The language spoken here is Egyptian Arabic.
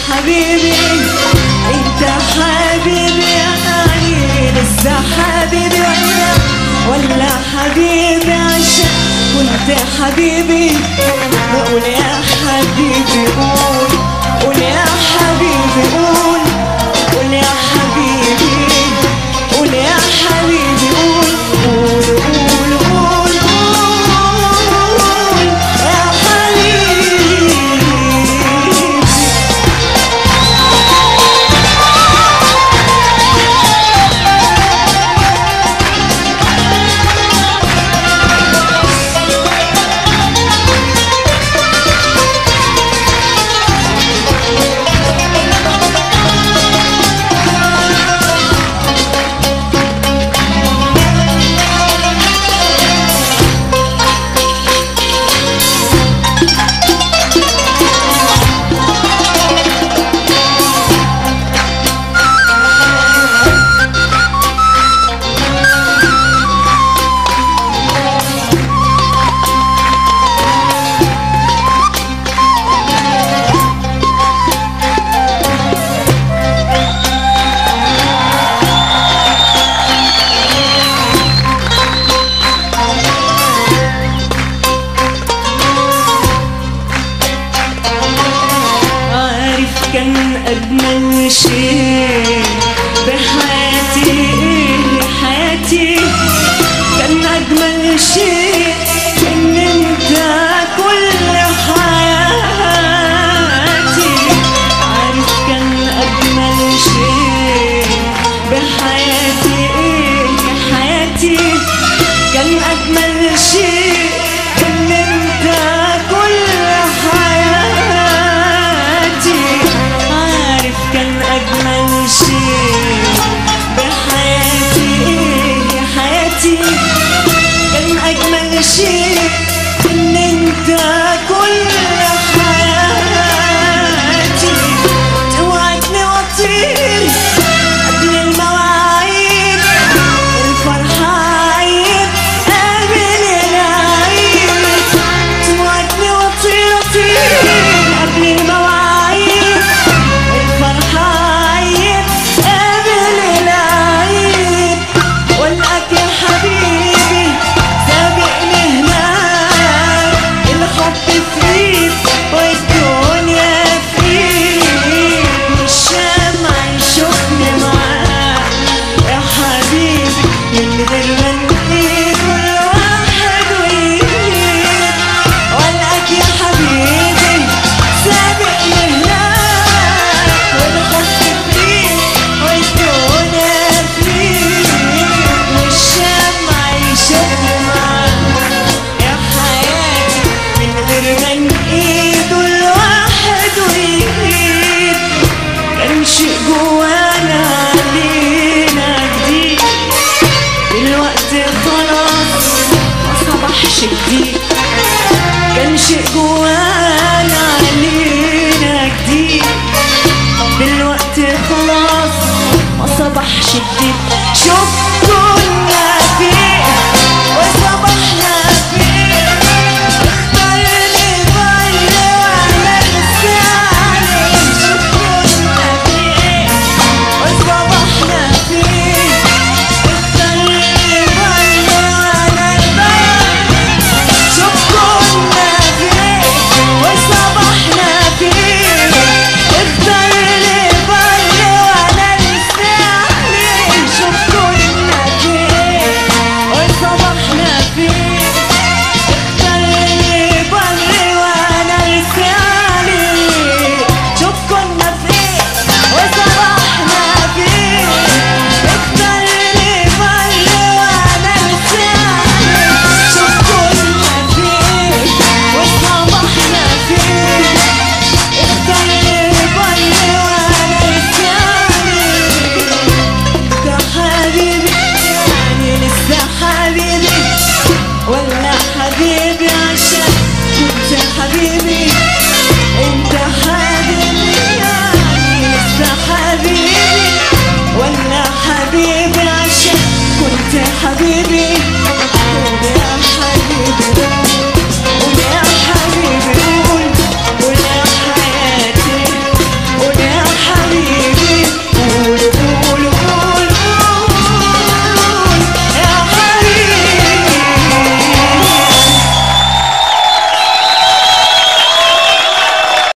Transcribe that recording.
حبيبي انت حبيبي يعني لسه حبيبي ولا ولا حبيبي عشان كنت حبيبي قول يا حبيبي قول قول يا حبيبي قول قول يا حبيبي قول يا حبيبي قول قول قول قول قول يا حبيبي عارف كان أجمل شيء بحياتي إيه حياتي كان أجمل شيء إن أنت كل حياتي عارف كان أجمل شيء بحياتي إيه حياتي كان أجمل شيء إن أنت كل حياتي عارف كان أجمل شيء بحياتي إيه حياتي كان أجمل شيء إن أنت كل حياتي توعدني وأطير قبل المواعيد الفرحة عيد قبل العيد توعدني وأطير أطير قبل المواعيد الفرحة عيد قبل العيد والقاك يا حبيبي سابقني هناك الحب في ايد والدنيا في ايد والشمع يشوفني معاك يا حبيبي من غير ما نقيد كل واحد ويجيب والقاك يا حبيبي سابقني هناك والحب في ايد والدنيا في ايد والشمع يشوفني معاك يا حياتي من غير ما نقيد الواحد ويجيب كان شيء جوانا علينا جديد دلوقتي خلاص ما صبحش جديد